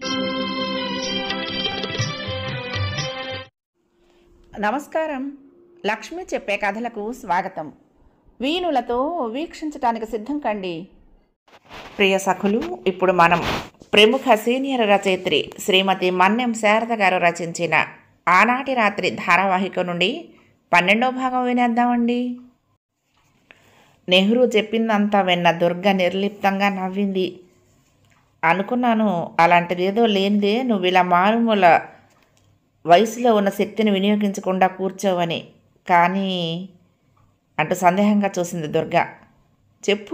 నమస్కారం లక్ష్మి చెప్పే కథలకు స్వాగతం వీణులతో వీక్షించటానికి సిద్ధం కండి ప్రియ సఖులు ఇప్పుడు మనం ప్రముఖ సీనియర్ రచయిత్రి శ్రీమతి మన్యం శారద గారు రచించిన ఆనాటి రాత్రి ధారావాహిక నుండి పన్నెండో భాగం వినేద్దామండి నెహ్రూ చెప్పిందంతా విన్న దుర్గ నిర్లిప్తంగా నవ్వింది అనుకున్నాను అలాంటిదేదో లేనిదే నువ్వు ఇలా మారుమూల వయసులో ఉన్న శక్తిని వినియోగించకుండా కూర్చోవని కానీ అంటూ సందేహంగా చూసింది దుర్గ చెప్పు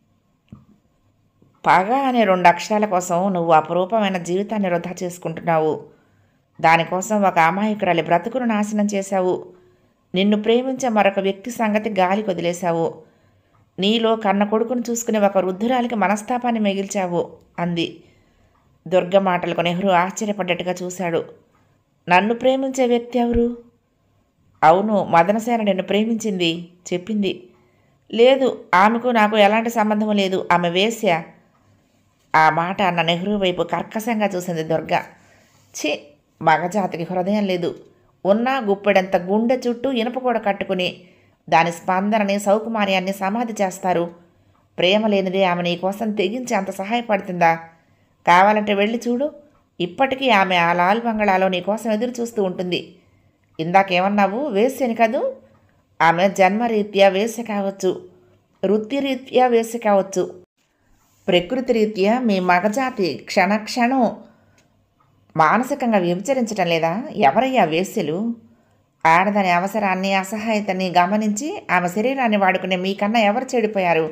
పగ అనే రెండు అక్షరాల కోసం నువ్వు అపరూపమైన జీవితాన్ని వృధా చేసుకుంటున్నావు దానికోసం ఒక అమాయకురాలి బ్రతుకును నాశనం చేశావు నిన్ను ప్రేమించే మరొక వ్యక్తి సంగతి గాలి వదిలేశావు నీలో కన్న కొడుకును చూసుకునే ఒక వృద్ధురాలికి మనస్తాపాన్ని మిగిల్చావు అంది దుర్గ మాటలకు నెహ్రూ ఆశ్చర్యపడ్డట్టుగా చూశాడు నన్ను ప్రేమించే వ్యక్తి ఎవరు అవును మదనసేన నిన్ను ప్రేమించింది చెప్పింది లేదు ఆమెకు నాకు ఎలాంటి సంబంధం లేదు ఆమె వేశ్య ఆ మాట అన్న నెహ్రూ వైపు కర్కశంగా చూసింది దుర్గ ఛీ మగజాతికి హృదయం లేదు ఉన్నా గుప్పెడంత గుండె చుట్టూ ఇనుప కూడా కట్టుకుని దాని స్పందనని సౌకుమార్యాన్ని సమాధి చేస్తారు ప్రేమ లేనిదే ఆమె నీ కోసం తెగించి అంత సహాయపడుతుందా కావాలంటే వెళ్ళి చూడు ఇప్పటికీ ఆమె ఆ లాల్ బంగళాలో నీ కోసం ఎదురు చూస్తూ ఉంటుంది ఇందాకేమన్నావు వేశ్యని కదూ ఆమె జన్మరీత్యా వేశ్య కావచ్చు వృత్తిరీత్యా వేశ్య కావచ్చు ప్రకృతి రీత్యా మీ మగజాతి క్షణక్షణం మానసికంగా వ్యభిచరించటం లేదా ఎవరయ్యా వేశ్యలు ఆడదాని అవసరాన్ని అసహాయతని గమనించి ఆమె శరీరాన్ని వాడుకునే మీకన్నా ఎవరు చెడిపోయారు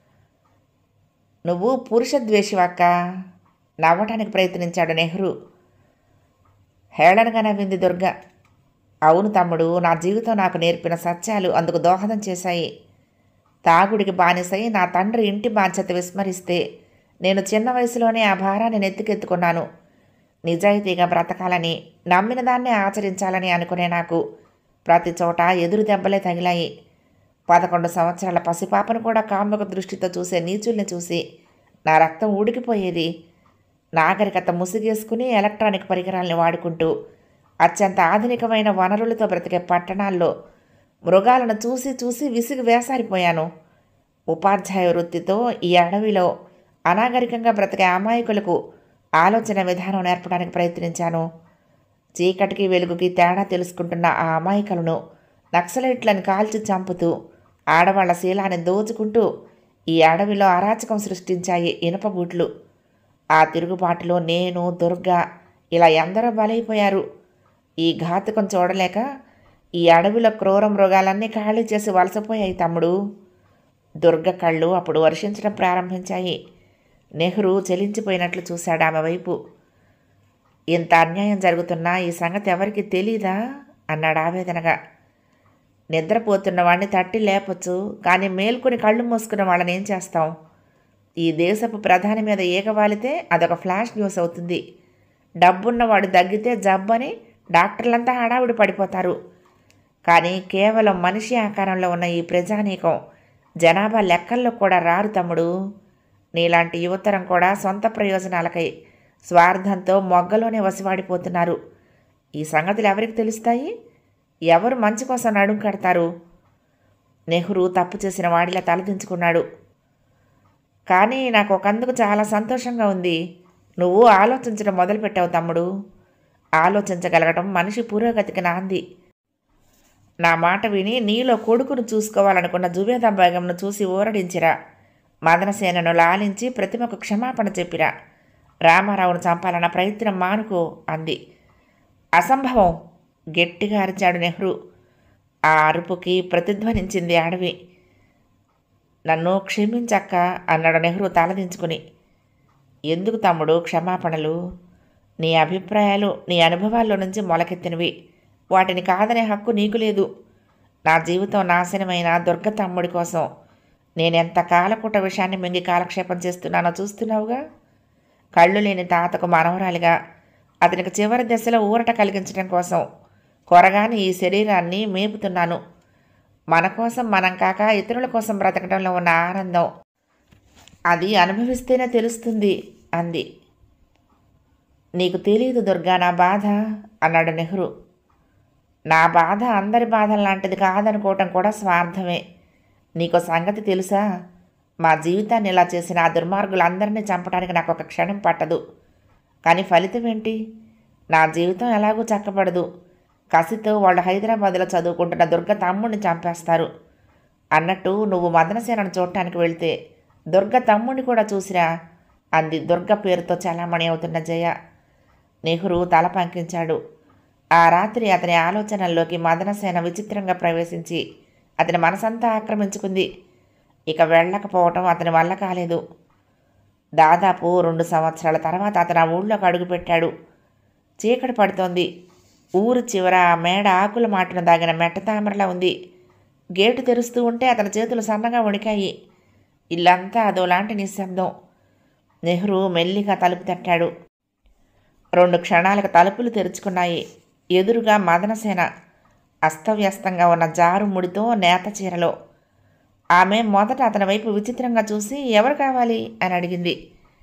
నువ్వు పురుషద్వేషివక్క నవ్వటానికి ప్రయత్నించాడు నెహ్రూ హేళనగా నవ్వింది దుర్గ అవును తమ్ముడు నా జీవితం నాకు నేర్పిన సత్యాలు అందుకు దోహదం చేశాయి తాగుడికి బానిసై నా తండ్రి ఇంటి బాధ్యత విస్మరిస్తే నేను చిన్న వయసులోనే ఆ భారాన్ని నెత్తికెత్తుకున్నాను నిజాయితీగా బ్రతకాలని నమ్మిన దాన్నే ఆచరించాలని అనుకునే నాకు ప్రతి చోట ఎదురు దెబ్బలే తగిలాయి పదకొండు సంవత్సరాల పసిపాపను కూడా కాముక దృష్టితో చూసే నీచుల్ని చూసి నా రక్తం ఊడికిపోయేది నాగరికత ముసిగేసుకుని ఎలక్ట్రానిక్ పరికరాల్ని వాడుకుంటూ అత్యంత ఆధునికమైన వనరులతో బ్రతికే పట్టణాల్లో మృగాలను చూసి చూసి విసిగి వేసారిపోయాను ఉపాధ్యాయ వృత్తితో ఈ అడవిలో అనాగరికంగా బ్రతికే అమాయకులకు ఆలోచన విధానం నేర్పడానికి ప్రయత్నించాను చీకటికి వెలుగుకి తేడా తెలుసుకుంటున్న ఆ అమాయకులను నక్సలైట్లను కాల్చి చంపుతూ ఆడవాళ్ల శీలాన్ని దోచుకుంటూ ఈ అడవిలో అరాచకం సృష్టించాయి ఇనుప బూట్లు ఆ తిరుగుబాటులో నేను దుర్గా ఇలా ఎందరో బలైపోయారు ఈ ఘాతుకం చూడలేక ఈ అడవిలో క్రూర మృగాలన్నీ ఖాళీ చేసి వలసపోయాయి తమ్ముడు దుర్గ కళ్ళు అప్పుడు వర్షించడం ప్రారంభించాయి నెహ్రూ చెలించిపోయినట్లు చూశాడు ఆమె వైపు ఇంత అన్యాయం జరుగుతున్నా ఈ సంగతి ఎవరికి తెలీదా అన్నాడు ఆవేదనగా నిద్రపోతున్న వాడిని తట్టి లేపొచ్చు కానీ మేల్కొని కళ్ళు మూసుకున్న వాళ్ళని ఏం చేస్తాం ఈ దేశపు ప్రధాని మీద ఈగ వాలితే అదొక ఫ్లాష్ న్యూస్ అవుతుంది డబ్బున్నవాడు దగ్గితే జబ్బని డాక్టర్లంతా హడావుడి పడిపోతారు కానీ కేవలం మనిషి ఆకారంలో ఉన్న ఈ ప్రజానీకం జనాభా లెక్కల్లో కూడా రారు తమ్ముడు నీలాంటి యువతరం కూడా సొంత ప్రయోజనాలకై స్వార్థంతో మొగ్గలోనే వసివాడిపోతున్నారు ఈ సంగతులు ఎవరికి తెలుస్తాయి ఎవరు మంచి కోసం నడుం కడతారు నెహ్రూ తప్పు చేసిన వాడిలా తలదించుకున్నాడు కానీ నాకు ఒకందుకు చాలా సంతోషంగా ఉంది నువ్వు ఆలోచించడం మొదలుపెట్టావు తమ్ముడు ఆలోచించగలగటం మనిషి పురోగతికి నాంది నా మాట విని నీలో కొడుకును చూసుకోవాలనుకున్న జుబేదా బేగంను చూసి ఊరడించిరా మదనసేనను లాలించి ప్రతిమకు క్షమాపణ చెప్పిరా రామారావును చంపాలన్న ప్రయత్నం మానుకో అంది అసంభవం గట్టిగా అరిచాడు నెహ్రూ ఆ అరుపుకి ప్రతిధ్వనించింది అడవి నన్ను క్షమించక్క అన్నాడు నెహ్రూ తలదించుకుని ఎందుకు తమ్ముడు క్షమాపణలు నీ అభిప్రాయాలు నీ అనుభవాల్లో నుంచి మొలకెత్తినవి వాటిని కాదనే హక్కు నీకు లేదు నా జీవితం నాశనమైన దుర్గ తమ్ముడి కోసం నేనెంత కాలకూట విషయాన్ని మింగి కాలక్షేపం చేస్తున్నానో చూస్తున్నావుగా కళ్ళు లేని తాతకు మనవరాలిగా అతనికి చివరి దశలో ఊరట కలిగించడం కోసం కొరగాని ఈ శరీరాన్ని మేపుతున్నాను మన కోసం మనం కాక ఇతరుల కోసం బ్రతకడంలో ఉన్న ఆనందం అది అనుభవిస్తేనే తెలుస్తుంది అంది నీకు తెలియదు దుర్గా నా బాధ అన్నాడు నెహ్రూ నా బాధ అందరి బాధ లాంటిది కాదనుకోవటం కూడా స్వార్థమే నీకు సంగతి తెలుసా మా జీవితాన్ని ఇలా చేసిన ఆ దుర్మార్గులందరినీ చంపడానికి నాకు ఒక క్షణం పట్టదు కానీ ఫలితం ఏంటి నా జీవితం ఎలాగూ చక్కబడదు కసితో వాళ్ళు హైదరాబాద్లో చదువుకుంటున్న దుర్గ తమ్ముడిని చంపేస్తారు అన్నట్టు నువ్వు మదనసేనను చూడటానికి వెళ్తే దుర్గ తమ్ముడిని కూడా చూసిరా అంది దుర్గ పేరుతో చలామణి అవుతున్న జయ నెహ్రూ తల పంకించాడు ఆ రాత్రి అతని ఆలోచనల్లోకి మదనసేన విచిత్రంగా ప్రవేశించి అతని మనసంతా ఆక్రమించుకుంది ఇక వెళ్ళకపోవటం అతని వల్ల కాలేదు దాదాపు రెండు సంవత్సరాల తర్వాత అతను ఆ ఊళ్ళోకి అడుగుపెట్టాడు చీకటి పడుతోంది ఊరు చివర ఆ మేడ ఆకుల మాటను దాగిన మెట్ట తామరలా ఉంది గేటు తెరుస్తూ ఉంటే అతని చేతులు సన్నగా వణికాయి ఇల్లంతా అదోలాంటి నిశ్శబ్దం నెహ్రూ మెల్లిగా తలుపు తట్టాడు రెండు క్షణాలకు తలుపులు తెరుచుకున్నాయి ఎదురుగా మదనసేన అస్తవ్యస్తంగా ఉన్న జారు ముడితో నేత చీరలో ఆమె మొదట అతని వైపు విచిత్రంగా చూసి ఎవరు కావాలి అని అడిగింది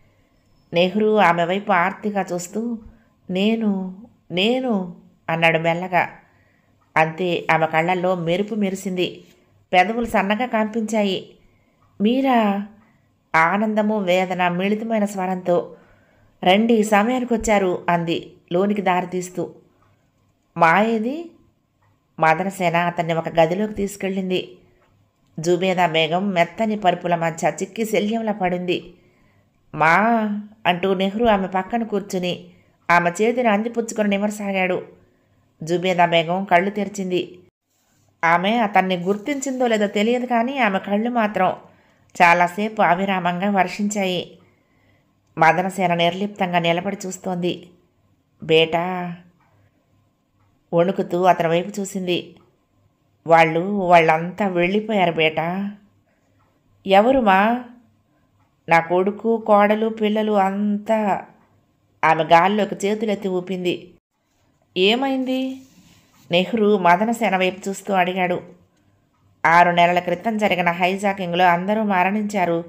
నెహ్రూ ఆమె వైపు ఆర్తిగా చూస్తూ నేను నేను అన్నాడు మెల్లగా అంతే ఆమె కళ్ళల్లో మెరుపు మెరిసింది పెదవులు సన్నగా కనిపించాయి మీరా ఆనందము వేదన మిళితమైన స్వరంతో రండి సమయానికి వచ్చారు అంది లోనికి దారితీస్తూ మాయేది మదనసేన అతన్ని ఒక గదిలోకి తీసుకెళ్ళింది జుబేదా బేగం మెత్తని పరుపుల మధ్య చిక్కి శల్యంలా పడింది మా అంటూ నెహ్రూ ఆమె పక్కన కూర్చుని ఆమె చేతిని అందిపుచ్చుకొని నిమరసాగాడు జుబేదా బేగం కళ్ళు తెరిచింది ఆమె అతన్ని గుర్తించిందో లేదో తెలియదు కానీ ఆమె కళ్ళు మాత్రం చాలాసేపు అవిరామంగా వర్షించాయి మదనసేన నిర్లిప్తంగా నిలబడి చూస్తోంది బేటా వణుకుతూ అతని వైపు చూసింది వాళ్ళు వాళ్ళంతా వెళ్ళిపోయారు బేటా ఎవరు మా నా కొడుకు కోడలు పిల్లలు అంతా ఆమె గాల్లోకి చేతులెత్తి ఊపింది ఏమైంది నెహ్రూ మదనసేన వైపు చూస్తూ అడిగాడు ఆరు నెలల క్రితం జరిగిన హైజాకింగ్లో అందరూ మరణించారు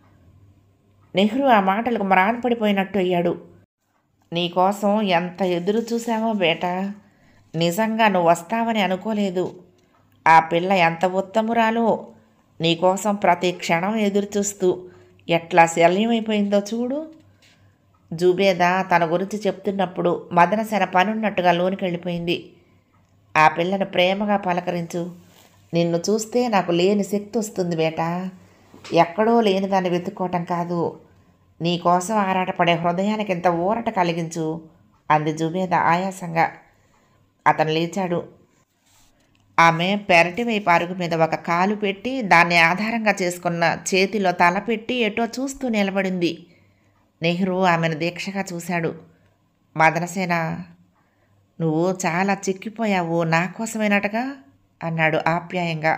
నెహ్రూ ఆ మాటలకు మ్రాన్పడిపోయినట్టు అయ్యాడు నీకోసం ఎంత ఎదురు చూసావో బేటా నిజంగా నువ్వు వస్తావని అనుకోలేదు ఆ పిల్ల ఎంత ఉత్తమురాలో నీకోసం ప్రతి క్షణం ఎదురు చూస్తూ ఎట్లా శల్యమైపోయిందో చూడు జుబేదా తన గురించి చెప్తున్నప్పుడు మదనసేన పనున్నట్టుగా లోనికి వెళ్ళిపోయింది ఆ పిల్లను ప్రేమగా పలకరించు నిన్ను చూస్తే నాకు లేని శక్తి వస్తుంది బేటా ఎక్కడో లేని దాన్ని వెతుక్కోవటం కాదు నీకోసం ఆరాటపడే హృదయానికి ఇంత ఊరట కలిగించు అంది జుబేద ఆయాసంగా అతను లేచాడు ఆమె పెరటి వైపు అరుగు మీద ఒక కాలు పెట్టి దాన్ని ఆధారంగా చేసుకున్న చేతిలో తల పెట్టి ఎటో చూస్తూ నిలబడింది నెహ్రూ ఆమెను దీక్షగా చూశాడు మదనసేన నువ్వు చాలా చిక్కిపోయావు నా కోసమేనటగా అన్నాడు ఆప్యాయంగా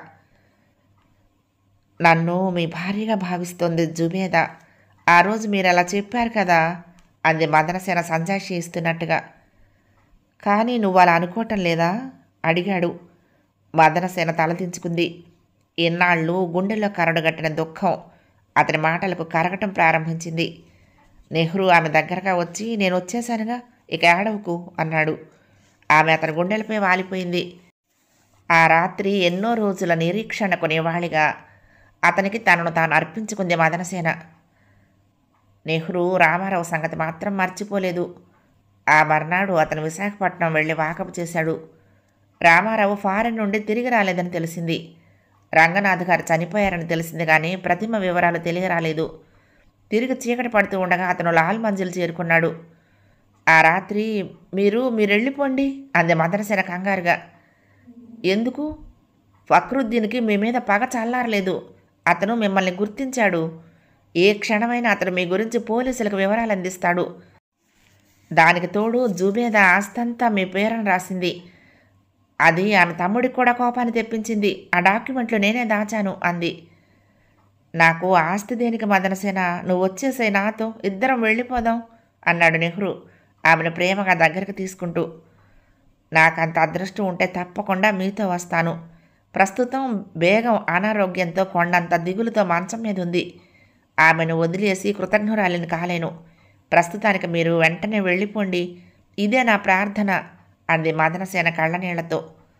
నన్ను మీ భార్యగా భావిస్తోంది జుబేద ఆ రోజు మీరు అలా చెప్పారు కదా అంది మదనసేన సంజాషి ఇస్తున్నట్టుగా కానీ నువ్వు అలా అనుకోవటం లేదా అడిగాడు మదనసేన తలదించుకుంది ఇన్నాళ్ళు గుండెల్లో కరడుగట్టిన దుఃఖం అతని మాటలకు కరగటం ప్రారంభించింది నెహ్రూ ఆమె దగ్గరగా వచ్చి నేను వచ్చేశానుగా ఇక ఏడవకు అన్నాడు ఆమె అతని గుండెలపై వాలిపోయింది ఆ రాత్రి ఎన్నో రోజుల నిరీక్షణకు నివాళిగా అతనికి తనను తాను అర్పించుకుంది మదనసేన నెహ్రూ రామారావు సంగతి మాత్రం మర్చిపోలేదు ఆ మర్నాడు అతను విశాఖపట్నం వెళ్ళి వాకపు చేశాడు రామారావు ఫారెన్ నుండి తిరిగి రాలేదని తెలిసింది రంగనాథ్ గారు చనిపోయారని తెలిసింది కానీ ప్రతిమ వివరాలు తెలియరాలేదు తిరిగి చీకటి పడుతూ ఉండగా అతను లాల్ మంజిల్ చేరుకున్నాడు ఆ రాత్రి మీరు మీరు వెళ్ళిపోండి అంది మదనసేన కంగారుగా ఎందుకు ఫక్రుద్దీన్కి మీ మీద పగ చల్లారలేదు అతను మిమ్మల్ని గుర్తించాడు ఏ క్షణమైనా అతను మీ గురించి పోలీసులకు వివరాలు అందిస్తాడు దానికి తోడు జుబేద ఆస్తంతా మీ పేరని రాసింది అది ఆమె తమ్ముడికి కూడా కోపాన్ని తెప్పించింది ఆ డాక్యుమెంట్లు నేనే దాచాను అంది నాకు ఆస్తి దేనికి మదనసేన నువ్వు వచ్చేసే నాతో ఇద్దరం వెళ్ళిపోదాం అన్నాడు నెహ్రూ ఆమెను ప్రేమగా దగ్గరికి తీసుకుంటూ నాకంత అదృష్టం ఉంటే తప్పకుండా మీతో వస్తాను ప్రస్తుతం బేగం అనారోగ్యంతో కొండంత దిగులుతో మంచం మీద ఉంది ఆమెను వదిలేసి కృతజ్ఞురాలిని కాలేను ప్రస్తుతానికి మీరు వెంటనే వెళ్ళిపోండి ఇదే నా ప్రార్థన అంది మదనసేన కళ్ళనీళ్లతో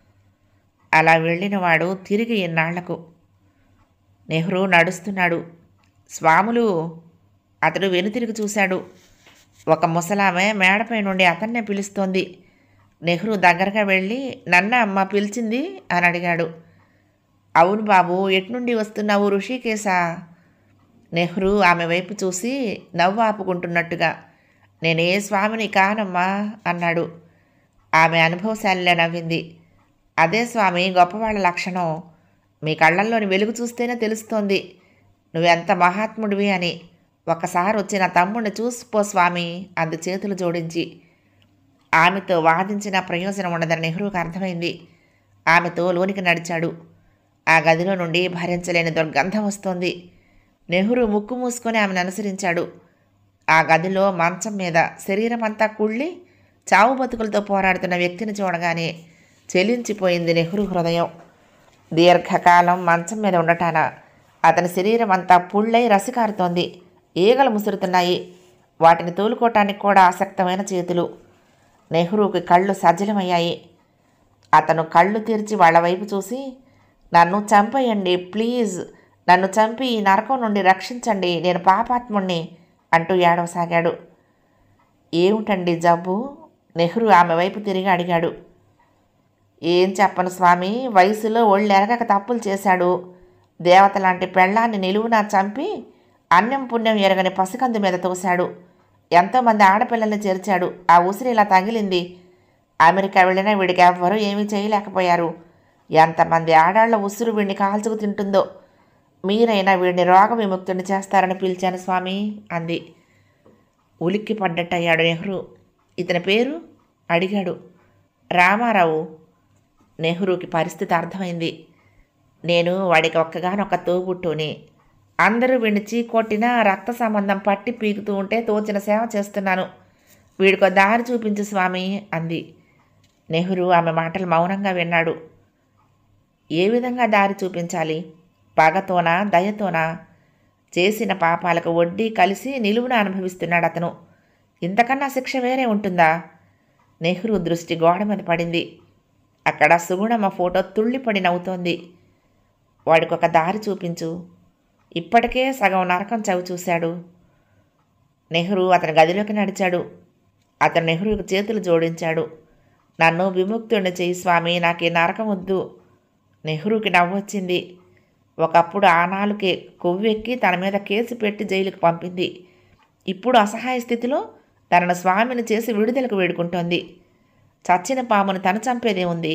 అలా వెళ్ళినవాడు తిరిగి ఇన్నాళ్లకు నెహ్రూ నడుస్తున్నాడు స్వాములు అతడు వెనుతిరిగి చూశాడు ఒక ముసలామె మేడపై నుండి అతన్నే పిలుస్తోంది నెహ్రూ దగ్గరగా వెళ్ళి నన్న అమ్మ పిలిచింది అని అడిగాడు అవును బాబు ఎట్నుండి వస్తున్నావు ఋషికేశా నెహ్రూ ఆమె వైపు చూసి నవ్వు ఆపుకుంటున్నట్టుగా నేనే స్వామిని కానమ్మా అన్నాడు ఆమె అనుభవశాలిలా నవ్వింది అదే స్వామి గొప్పవాళ్ళ లక్షణం మీ కళ్ళల్లోని వెలుగు చూస్తేనే తెలుస్తోంది నువ్వెంత మహాత్ముడివి అని ఒకసారి వచ్చి నా తమ్ముడిని చూసిపో స్వామి అందు చేతులు జోడించి ఆమెతో వాదించిన ప్రయోజనం ఉండదని నెహ్రూకి అర్థమైంది ఆమెతో లోనికి నడిచాడు ఆ గదిలో నుండి భరించలేని దుర్గంధం వస్తోంది నెహ్రూ ముక్కు మూసుకొని ఆమెను అనుసరించాడు ఆ గదిలో మంచం మీద శరీరం అంతా కుళ్ళి చావు బతుకులతో పోరాడుతున్న వ్యక్తిని చూడగానే చెలించిపోయింది నెహ్రూ హృదయం దీర్ఘకాలం మంచం మీద ఉండటాన అతని శరీరం అంతా పుళ్ళై రసికారుతోంది ఈగలు ముసురుతున్నాయి వాటిని తోలుకోవటానికి కూడా ఆసక్తమైన చేతులు నెహ్రూకి కళ్ళు సజ్జలమయ్యాయి అతను కళ్ళు తెరిచి వాళ్ళ వైపు చూసి నన్ను చంపేయండి ప్లీజ్ నన్ను చంపి ఈ నరకం నుండి రక్షించండి నేను పాపాత్ముణ్ణి అంటూ ఏడవసాగాడు ఏమిటండి జబ్బు నెహ్రూ ఆమె వైపు తిరిగి అడిగాడు ఏం చెప్పను స్వామి వయసులో ఒళ్ళు ఎరగక తప్పులు చేశాడు దేవత లాంటి పెళ్ళాన్ని నిలువునా చంపి అన్నం పుణ్యం ఎరగని పసికందు మీద తోశాడు ఎంతోమంది ఆడపిల్లల్ని చేర్చాడు ఆ ఉసిరి ఇలా తగిలింది అమెరికా వెళ్ళినా వీడికి ఎవ్వరూ ఏమీ చేయలేకపోయారు ఎంతమంది ఆడాళ్ల ఉసురు వీడిని కాల్చుకు తింటుందో మీరైనా వీడిని రోగ విముక్తుని చేస్తారని పిలిచాను స్వామి అంది ఉలిక్కి పడ్డట్టయ్యాడు నెహ్రూ ఇతని పేరు అడిగాడు రామారావు నెహ్రూకి పరిస్థితి అర్థమైంది నేను వాడికి ఒక్కగానొక్క తోబుట్టుని అందరూ వీడిని చీకొట్టినా రక్త సంబంధం పట్టి పీకుతూ ఉంటే తోచిన సేవ చేస్తున్నాను వీడికో దారి చూపించు స్వామి అంది నెహ్రూ ఆమె మాటలు మౌనంగా విన్నాడు ఏ విధంగా దారి చూపించాలి పగతోనా దయతోనా చేసిన పాపాలకు వడ్డీ కలిసి నిలువున అనుభవిస్తున్నాడు అతను ఇంతకన్నా శిక్ష వేరే ఉంటుందా నెహ్రూ దృష్టి గోడ మీద పడింది అక్కడ సుగుణమ్మ ఫోటో తుళ్ళిపడి నవ్వుతోంది వాడికి ఒక దారి చూపించు ఇప్పటికే సగం నరకం చవి చూశాడు నెహ్రూ అతని గదిలోకి నడిచాడు అతను నెహ్రూకి చేతులు జోడించాడు నన్ను విముక్తుడిని చేయి స్వామి నాకు ఈ నరకం వద్దు నెహ్రూకి నవ్వొచ్చింది ఒకప్పుడు ఆనాలుకే కొవ్వెక్కి తన మీద కేసు పెట్టి జైలుకు పంపింది ఇప్పుడు అసహాయ స్థితిలో తనను స్వామిని చేసి విడుదలకు వేడుకుంటోంది చచ్చిన పామును తను చంపేదే ఉంది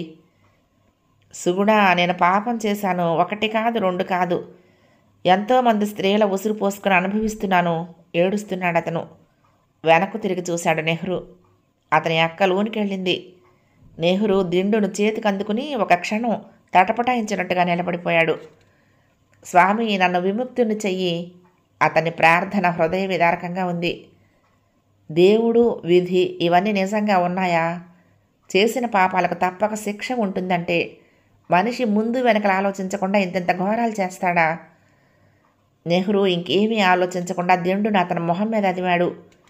సుగుణ నేను పాపం చేశాను ఒకటి కాదు రెండు కాదు ఎంతోమంది స్త్రీల ఉసురు పోసుకుని అనుభవిస్తున్నాను ఏడుస్తున్నాడు అతను వెనక్కు తిరిగి చూశాడు నెహ్రూ అతని అక్క లోనికెళ్ళింది నెహ్రూ దిండును చేతికి అందుకుని ఒక క్షణం తటపటాయించినట్టుగా నిలబడిపోయాడు స్వామి నన్ను విముక్తుని చెయ్యి అతని ప్రార్థన హృదయ విదారకంగా ఉంది దేవుడు విధి ఇవన్నీ నిజంగా ఉన్నాయా చేసిన పాపాలకు తప్పక శిక్ష ఉంటుందంటే మనిషి ముందు వెనకలు ఆలోచించకుండా ఇంతింత ఘోరాలు చేస్తాడా నెహ్రూ ఇంకేమీ ఆలోచించకుండా దిండును అతని మొహం మీద అదివాడు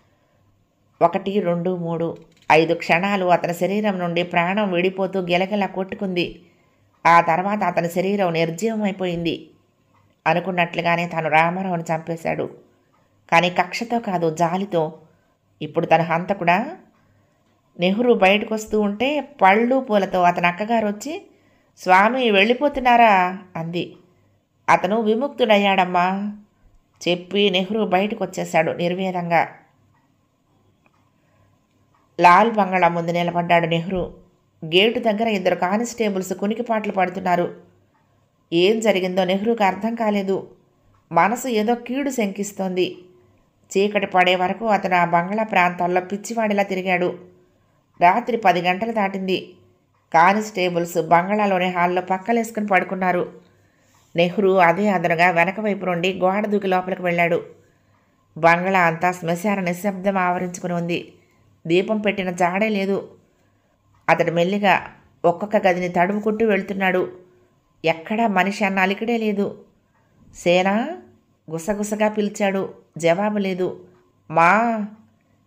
ఒకటి రెండు మూడు ఐదు క్షణాలు అతని శరీరం నుండి ప్రాణం విడిపోతూ గిలగిలా కొట్టుకుంది ఆ తర్వాత అతని శరీరం నిర్జీవమైపోయింది అనుకున్నట్లుగానే తాను రామారావుని చంపేశాడు కానీ కక్షతో కాదు జాలితో ఇప్పుడు తన హంతకుడా నెహ్రూ బయటకు వస్తూ ఉంటే పళ్ళు పూలతో అతని అక్కగారు వచ్చి స్వామి వెళ్ళిపోతున్నారా అంది అతను విముక్తుడయ్యాడమ్మా చెప్పి నెహ్రూ బయటకు వచ్చేశాడు నిర్వేదంగా లాల్ బంగళా ముందు నిలబడ్డాడు నెహ్రూ గేటు దగ్గర ఇద్దరు కానిస్టేబుల్స్ కునికిపాట్లు పడుతున్నారు ఏం జరిగిందో నెహ్రూకి అర్థం కాలేదు మనసు ఏదో కీడు శంకిస్తోంది చీకటి పడే వరకు అతను ఆ బంగ్లా ప్రాంతాల్లో పిచ్చివాడిలా తిరిగాడు రాత్రి పది గంటలు దాటింది కానిస్టేబుల్స్ బంగ్లాలోని హాల్లో పక్కలేసుకుని పడుకున్నారు నెహ్రూ అదే అదనుగా వెనక వైపు నుండి గోడ దూకి లోపలికి వెళ్ళాడు బంగ్లా అంతా శ్మశాన నిశ్శబ్దం ఆవరించుకుని ఉంది దీపం పెట్టిన జాడే లేదు అతడు మెల్లిగా ఒక్కొక్క గదిని తడుముకుంటూ వెళ్తున్నాడు ఎక్కడా మనిషి అన్న అలికిడే లేదు సేనా గుసగుసగా పిలిచాడు జవాబు లేదు మా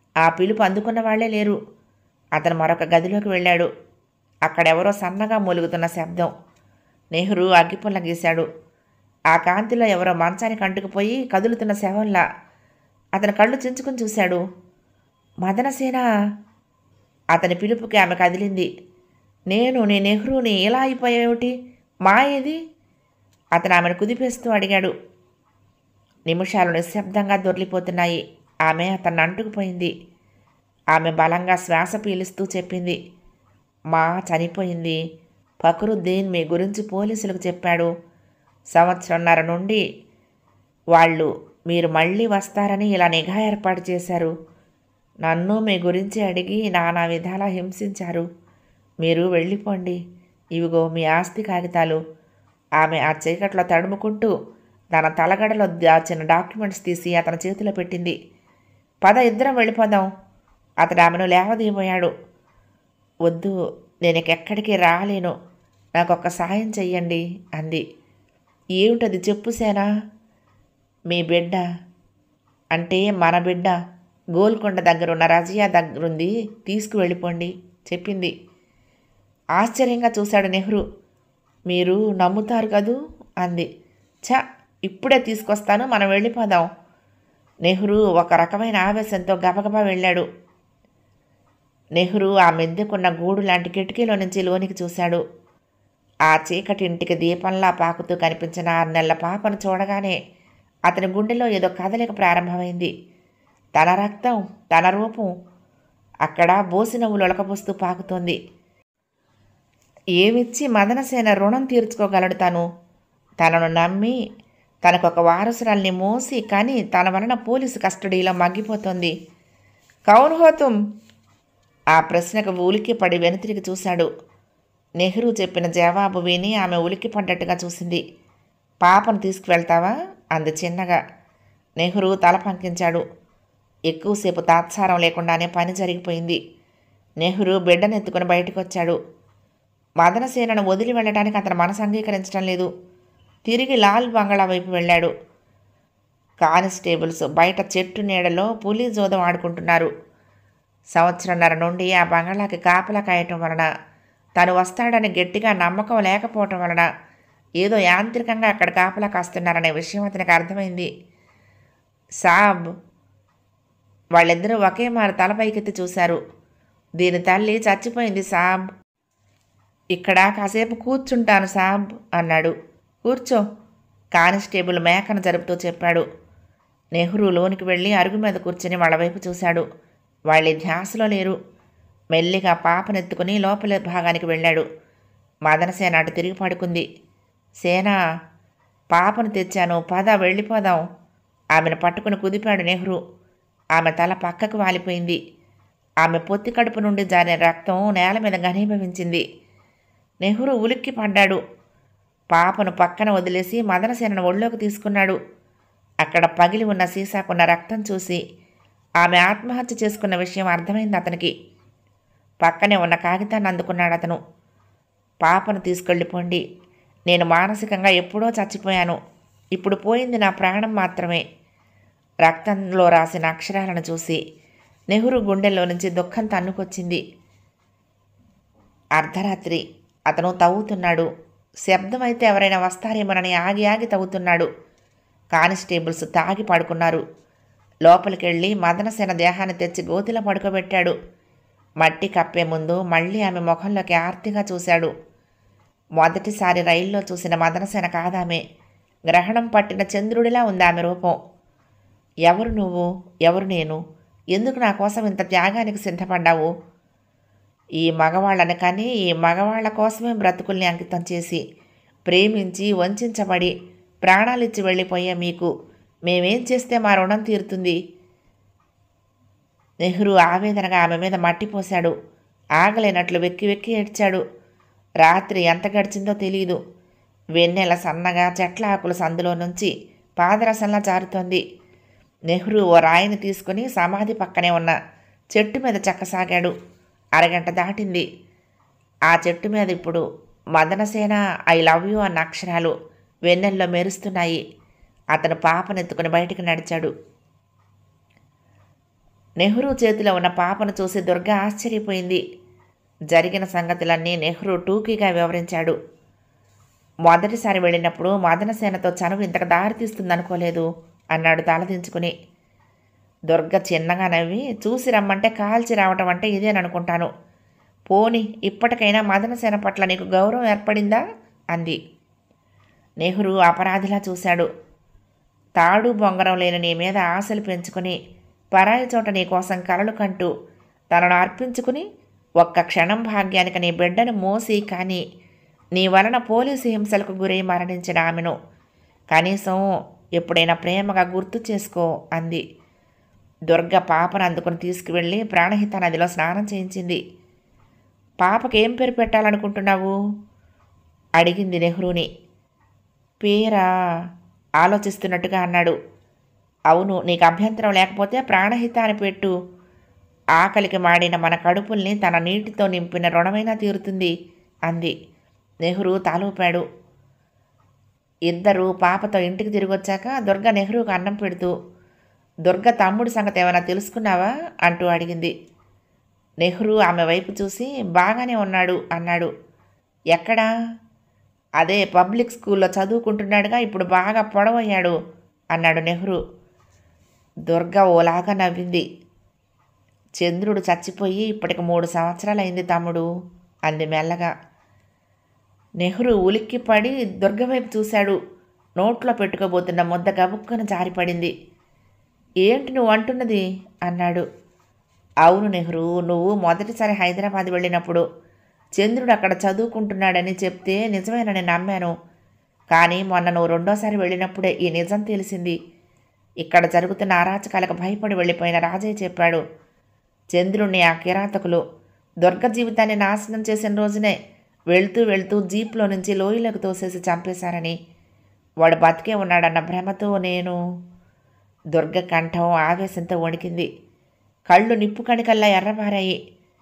ఆ పిలుపు అందుకున్న వాళ్లే లేరు అతను మరొక గదిలోకి వెళ్ళాడు అక్కడెవరో సన్నగా మూలుగుతున్న శబ్దం నెహ్రూ అగ్గిపుల్ల గీశాడు ఆ కాంతిలో ఎవరో మంచానికి అంటుకుపోయి కదులుతున్న శవంలా అతని కళ్ళు చించుకుని చూశాడు మదనసేన అతని పిలుపుకి ఆమె కదిలింది నేను నీ నెహ్రూని ఎలా అయిపోయావుటి మా ఏది అతను ఆమెను కుదిపేస్తూ అడిగాడు నిమిషాలు నిశ్శబ్దంగా దొర్లిపోతున్నాయి ఆమె అతన్ని అంటుకుపోయింది ఆమె బలంగా శ్వాస పీలుస్తూ చెప్పింది మా చనిపోయింది ఫక్రుద్దీన్ మీ గురించి పోలీసులకు చెప్పాడు సంవత్సరంన్నర నుండి వాళ్ళు మీరు మళ్ళీ వస్తారని ఇలా నిఘా ఏర్పాటు చేశారు నన్ను మీ గురించి అడిగి నానా విధాలా హింసించారు మీరు వెళ్ళిపోండి ఇవిగో మీ ఆస్తి కాగితాలు ఆమె ఆ చీకట్లో తడుముకుంటూ తన తలగడలో దాచిన డాక్యుమెంట్స్ తీసి అతని చేతిలో పెట్టింది పద ఇద్దరం వెళ్ళిపోదాం అతడు ఆమెను లేవదీయబోయాడు వద్దు నేను ఇక ఎక్కడికి రాలేను నాకు ఒక్క సాయం చెయ్యండి అంది ఏమిటది చెప్పు సేనా మీ బిడ్డ అంటే మన బిడ్డ గోల్కొండ దగ్గర ఉన్న రజియా దగ్గరుంది తీసుకువెళ్ళిపోండి చెప్పింది ఆశ్చర్యంగా చూశాడు నెహ్రూ మీరు నమ్ముతారు కదూ అంది ఛ ఇప్పుడే తీసుకొస్తాను మనం వెళ్ళిపోదాం నెహ్రూ ఒక రకమైన ఆవేశంతో గబగబా వెళ్ళాడు నెహ్రూ ఆ మెద్దెకున్న గూడు లాంటి కిటికీలో నుంచి లోనికి చూశాడు ఆ చీకటి ఇంటికి దీపంలా పాకుతూ కనిపించిన ఆరు నెలల పాపను చూడగానే అతని గుండెలో ఏదో కదలిక ప్రారంభమైంది తన రక్తం తన రూపం అక్కడ బోసినవ్వులు ఒలకబోస్తూ పాకుతోంది ఏమిచ్చి మదనసేన రుణం తీర్చుకోగలడు తను తనను నమ్మి తనకొక వారసురాల్ని మోసి కానీ తన వలన పోలీసు కస్టడీలో మగ్గిపోతోంది కౌన్ హోతుం ఆ ప్రశ్నకు ఉలిక్కి పడి వెనుతిరిగి చూశాడు నెహ్రూ చెప్పిన జవాబు విని ఆమె ఉలిక్కి పడ్డట్టుగా చూసింది పాపను తీసుకువెళ్తావా అంది చిన్నగా నెహ్రూ తల పంకించాడు ఎక్కువసేపు తాత్సారం లేకుండానే పని జరిగిపోయింది నెహ్రూ బిడ్డనెత్తుకుని బయటకు వచ్చాడు మదనసేనను వదిలి వెళ్ళడానికి అతని మనసు అంగీకరించడం లేదు తిరిగి లాల్ బంగళా వైపు వెళ్ళాడు కానిస్టేబుల్స్ బయట చెట్టు నీడలో పులి జోదం ఆడుకుంటున్నారు సంవత్సరంన్నర నుండి ఆ బంగళాకి కాపలా కాయటం వలన తను వస్తాడని గట్టిగా నమ్మకం లేకపోవటం వలన ఏదో యాంత్రికంగా అక్కడ కాపలా కాస్తున్నారనే విషయం అతనికి అర్థమైంది సాబ్ వాళ్ళిద్దరూ ఒకే మారు తల పైకెత్తి చూశారు దీని తల్లి చచ్చిపోయింది సాబ్ ఇక్కడ కాసేపు కూర్చుంటాను సాబ్ అన్నాడు కూర్చో కానిస్టేబుల్ మేకను జరుపుతూ చెప్పాడు నెహ్రూ లోనికి వెళ్ళి అరుగు మీద కూర్చుని వాళ్ళ వైపు చూశాడు వాళ్ళ ధ్యాసలో లేరు మెల్లిగా పాపనెత్తుకుని లోపలి భాగానికి వెళ్ళాడు మదనసేన అటు తిరిగి పడుకుంది సేన పాపను తెచ్చాను పద వెళ్ళిపోదాం ఆమెను పట్టుకుని కుదిపాడు నెహ్రూ ఆమె తల పక్కకు వాలిపోయింది ఆమె పొత్తి కడుపు నుండి జారిన రక్తం నేల మీద ఘనీభవించింది నెహ్రూ ఉలిక్కి పడ్డాడు పాపను పక్కన వదిలేసి మదనసేనను ఒళ్ళోకి తీసుకున్నాడు అక్కడ పగిలి ఉన్న సీసాకున్న రక్తం చూసి ఆమె ఆత్మహత్య చేసుకున్న విషయం అర్థమైంది అతనికి పక్కనే ఉన్న కాగితాన్ని అందుకున్నాడు అతను పాపను తీసుకెళ్ళిపోండి నేను మానసికంగా ఎప్పుడో చచ్చిపోయాను ఇప్పుడు పోయింది నా ప్రాణం మాత్రమే రక్తంలో రాసిన అక్షరాలను చూసి నెహ్రూ గుండెల్లో నుంచి దుఃఖం తన్నుకొచ్చింది అర్ధరాత్రి అతను తవ్వుతున్నాడు శబ్దం అయితే ఎవరైనా వస్తారేమోనని ఆగి ఆగి తవ్వుతున్నాడు కానిస్టేబుల్స్ తాగి పడుకున్నారు లోపలికెళ్ళి మదనసేన దేహాన్ని తెచ్చి గోతిలో పడుకోబెట్టాడు మట్టి కప్పే ముందు మళ్ళీ ఆమె ముఖంలోకి ఆర్తిగా చూశాడు మొదటిసారి రైల్లో చూసిన మదనసేన కాదామె గ్రహణం పట్టిన చంద్రుడిలా ఉంది ఆమె రూపం ఎవరు నువ్వు ఎవరు నేను ఎందుకు నా కోసం ఇంత త్యాగానికి సిద్ధపడ్డావు ఈ మగవాళ్ళని కానీ ఈ మగవాళ్ళ కోసమే బ్రతుకుల్ని అంకితం చేసి ప్రేమించి వంచబడి ప్రాణాలిచ్చి వెళ్ళిపోయే మీకు మేమేం చేస్తే మా రుణం తీరుతుంది నెహ్రూ ఆవేదనగా ఆమె మీద మట్టి పోశాడు ఆగలేనట్లు వెక్కి వెక్కి ఏడ్చాడు రాత్రి ఎంత గడిచిందో తెలియదు వెన్నెల సన్నగా చెట్ల ఆకుల సందులో నుంచి పాదరసంలా జారుతోంది నెహ్రూ ఓ రాయిని తీసుకుని సమాధి పక్కనే ఉన్న చెట్టు మీద చెక్కసాగాడు అరగంట దాటింది ఆ చెట్టు మీద ఇప్పుడు మదనసేన ఐ లవ్ యూ అన్న అక్షరాలు వెన్నెల్లో మెరుస్తున్నాయి అతను పాపనెత్తుకుని బయటికి నడిచాడు నెహ్రూ చేతిలో ఉన్న పాపను చూసి దుర్గ ఆశ్చర్యపోయింది జరిగిన సంగతులన్నీ నెహ్రూ టూకీగా వివరించాడు మొదటిసారి వెళ్ళినప్పుడు మదనసేనతో చనువు ఇంతకు దారితీస్తుందనుకోలేదు అన్నాడు తలదించుకుని దుర్గ చిన్నగా నవ్వి చూసి రమ్మంటే కాల్చి రావటం అంటే ఇదేననుకుంటాను పోని ఇప్పటికైనా మదనసేన పట్ల నీకు గౌరవం ఏర్పడిందా అంది నెహ్రూ అపరాధిలా చూశాడు తాడు బొంగరం లేని నీ మీద ఆశలు పెంచుకుని పరాయి చోట నీ కోసం కలలు కంటూ తనను అర్పించుకుని ఒక్క క్షణం భాగ్యానికి నీ బిడ్డను మోసి కానీ నీ వలన పోలీసు హింసలకు గురై మరణించిన ఆమెను కనీసం ఎప్పుడైనా ప్రేమగా గుర్తు చేసుకో అంది దుర్గ పాపను అందుకుని తీసుకువెళ్ళి ప్రాణహిత నదిలో స్నానం చేయించింది పాపకి ఏం పేరు పెట్టాలనుకుంటున్నావు అడిగింది నెహ్రూని పేరా ఆలోచిస్తున్నట్టుగా అన్నాడు అవును నీకు అభ్యంతరం లేకపోతే ప్రాణహిత అని పెట్టు ఆకలికి మాడిన మన కడుపుల్ని తన నీటితో నింపిన రుణమైనా తీరుతుంది అంది నెహ్రూ తాలూపాడు ఇద్దరు పాపతో ఇంటికి తిరిగొచ్చాక దుర్గ నెహ్రూకు అన్నం పెడుతూ దుర్గ తమ్ముడి సంగతి ఏమైనా తెలుసుకున్నావా అంటూ అడిగింది నెహ్రూ ఆమె వైపు చూసి బాగానే ఉన్నాడు అన్నాడు ఎక్కడా అదే పబ్లిక్ స్కూల్లో చదువుకుంటున్నాడుగా ఇప్పుడు బాగా పొడవయ్యాడు అన్నాడు నెహ్రూ దుర్గ ఓలాగా నవ్వింది చంద్రుడు చచ్చిపోయి ఇప్పటికి మూడు సంవత్సరాలైంది తమ్ముడు అంది మెల్లగా నెహ్రూ ఉలిక్కిపడి దుర్గ వైపు చూశాడు నోట్లో పెట్టుకోబోతున్న ముద్ద గబుక్కన జారిపడింది ఏంటి నువ్వు అంటున్నది అన్నాడు అవును నెహ్రూ నువ్వు మొదటిసారి హైదరాబాద్ వెళ్ళినప్పుడు చంద్రుడు అక్కడ చదువుకుంటున్నాడని చెప్తే నిజమేనని నమ్మాను కానీ మొన్న నువ్వు రెండోసారి వెళ్ళినప్పుడే ఈ నిజం తెలిసింది ఇక్కడ జరుగుతున్న అరాచకాలకు భయపడి వెళ్ళిపోయిన రాజయ్య చెప్పాడు చంద్రుణ్ణి ఆ కిరాతకులు దుర్గ జీవితాన్ని నాశనం చేసిన రోజునే వెళ్తూ వెళ్తూ జీప్లో నుంచి లోయలకు తోసేసి చంపేశారని వాడు బతికే ఉన్నాడన్న భ్రమతో నేను దుర్గ కంఠం ఆవేశంతో వణికింది కళ్ళు నిప్పు కణికల్లా ఎర్రబారాయి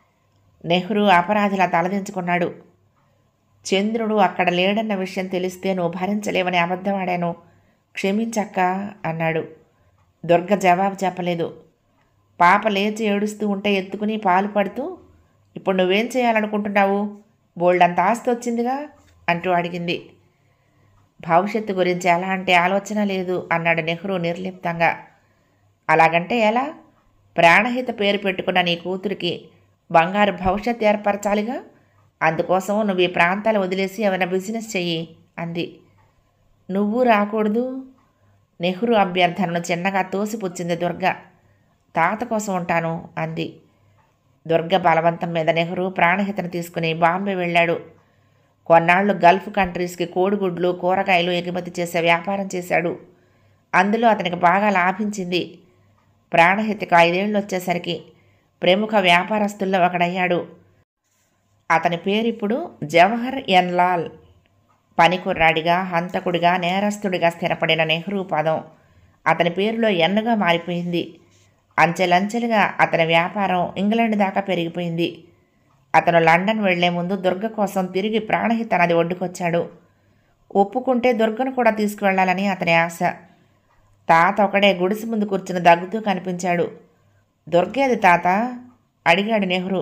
నెహ్రూ అపరాధిలా తలదించుకున్నాడు చంద్రుడు అక్కడ లేడన్న విషయం తెలిస్తే నువ్వు భరించలేవని అబద్ధమాడాను క్షమించక్క అన్నాడు దుర్గ జవాబు చెప్పలేదు పాప లేచి ఏడుస్తూ ఉంటే ఎత్తుకుని పాలు పడుతూ ఇప్పుడు నువ్వేం చేయాలనుకుంటున్నావు బోల్డంత ఆస్తి వచ్చిందిగా అంటూ అడిగింది భవిష్యత్తు గురించి ఎలాంటి ఆలోచన లేదు అన్నాడు నెహ్రూ నిర్లిప్తంగా అలాగంటే ఎలా ప్రాణహిత పేరు పెట్టుకున్న నీ కూతురికి బంగారు భవిష్యత్తు ఏర్పరచాలిగా అందుకోసం నువ్వు ఈ ప్రాంతాలు వదిలేసి ఏమైనా బిజినెస్ చెయ్యి అంది నువ్వు రాకూడదు నెహ్రూ అభ్యర్థనను చిన్నగా తోసిపుచ్చింది దుర్గ తాత కోసం ఉంటాను అంది దుర్గ బలవంతం మీద నెహ్రూ ప్రాణహితను తీసుకుని బాంబే వెళ్ళాడు కొన్నాళ్ళు గల్ఫ్ కంట్రీస్కి కోడిగుడ్లు కూరగాయలు ఎగుమతి చేసే వ్యాపారం చేశాడు అందులో అతనికి బాగా లాభించింది ప్రాణహితకు ఐదేళ్ళు వచ్చేసరికి ప్రముఖ వ్యాపారస్తుల్లో ఒకడయ్యాడు అతని పేరిప్పుడు జవహర్ ఎన్ లాల్ పనికుర్రాడిగా హంతకుడిగా నేరస్తుడిగా స్థిరపడిన నెహ్రూ పదం అతని పేరులో ఎన్నుగా మారిపోయింది అంచెలంచెలుగా అతని వ్యాపారం ఇంగ్లాండ్ దాకా పెరిగిపోయింది అతను లండన్ వెళ్లే ముందు దుర్గ కోసం తిరిగి ప్రాణహిత నది ఒడ్డుకొచ్చాడు ఒప్పుకుంటే దుర్గను కూడా తీసుకువెళ్లాలని అతని ఆశ తాత ఒకడే గుడిసె ముందు కూర్చుని దగ్గుతూ కనిపించాడు దుర్గేది తాత అడిగాడు నెహ్రూ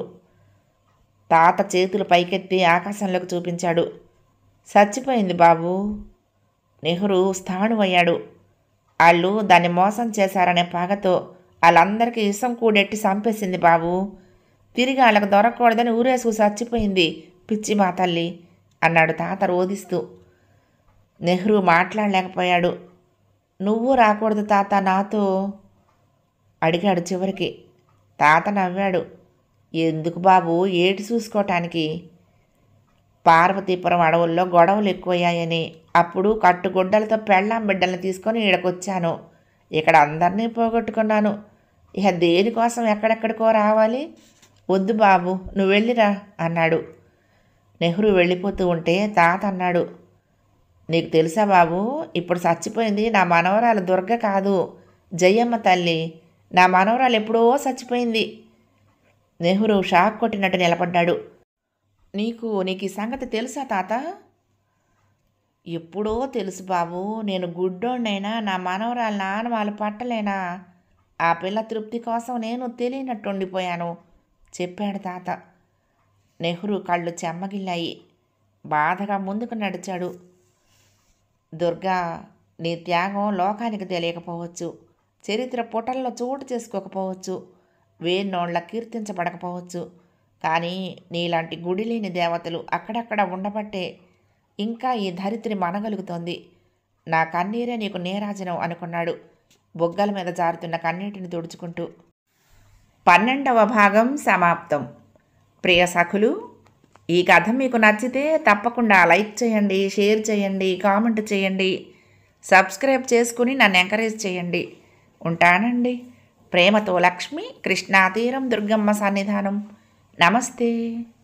తాత చేతులు పైకెత్తి ఆకాశంలోకి చూపించాడు చచ్చిపోయింది బాబు నెహ్రూ స్థాణువయ్యాడు వాళ్ళు దాన్ని మోసం చేశారనే పగతో వాళ్ళందరికీ ఇసం కూడెట్టి చంపేసింది బాబు తిరిగి వాళ్ళకి దొరకకూడదని ఊరేసుకు చచ్చిపోయింది పిచ్చి మా తల్లి అన్నాడు తాత రోదిస్తూ నెహ్రూ మాట్లాడలేకపోయాడు నువ్వు రాకూడదు తాత నాతో అడిగాడు చివరికి తాత నవ్వాడు ఎందుకు బాబు ఏటి చూసుకోవటానికి పార్వతీపురం అడవుల్లో గొడవలు ఎక్కువయ్యాయని అప్పుడు కట్టుగుడ్డలతో పెళ్ళాం బిడ్డల్ని తీసుకొని ఈడకొచ్చాను ఇక్కడ అందరినీ పోగొట్టుకున్నాను ఇక దేనికోసం ఎక్కడెక్కడికో రావాలి వద్దు బాబు నువ్వు వెళ్ళిరా అన్నాడు నెహ్రూ వెళ్ళిపోతూ ఉంటే తాత అన్నాడు నీకు తెలుసా బాబు ఇప్పుడు చచ్చిపోయింది నా మనవరాలు దుర్గ కాదు జయమ్మ తల్లి నా మనవరాలు ఎప్పుడో చచ్చిపోయింది నెహ్రూ షాక్ కొట్టినట్టు నిలబడ్డాడు నీకు నీకు ఈ సంగతి తెలుసా తాత ఎప్పుడో తెలుసు బాబు నేను గుడ్డోడినైనా నా మనవరాలు నాన్న వాళ్ళు పట్టలేనా ఆ పిల్ల తృప్తి కోసం నేను తెలియనట్టుండిపోయాను చెప్పాడు తాత నెహ్రూ కళ్ళు చెమ్మగిల్లాయి బాధగా ముందుకు నడిచాడు దుర్గా నీ త్యాగం లోకానికి తెలియకపోవచ్చు చరిత్ర పుటల్లో చోటు చేసుకోకపోవచ్చు వేన్నోళ్ళ కీర్తించబడకపోవచ్చు కానీ నీలాంటి గుడి లేని దేవతలు అక్కడక్కడ ఉండబట్టే ఇంకా ఈ ధరిత్రి మనగలుగుతోంది నా కన్నీరే నీకు నేరాజనం అనుకున్నాడు బొగ్గల మీద జారుతున్న కన్నీటిని తుడుచుకుంటూ పన్నెండవ భాగం సమాప్తం ప్రియ సఖులు ఈ కథ మీకు నచ్చితే తప్పకుండా లైక్ చేయండి షేర్ చేయండి కామెంట్ చేయండి సబ్స్క్రైబ్ చేసుకుని నన్ను ఎంకరేజ్ చేయండి ఉంటానండి ప్రేమతో లక్ష్మి కృష్ణాతీరం దుర్గమ్మ సన్నిధానం నమస్తే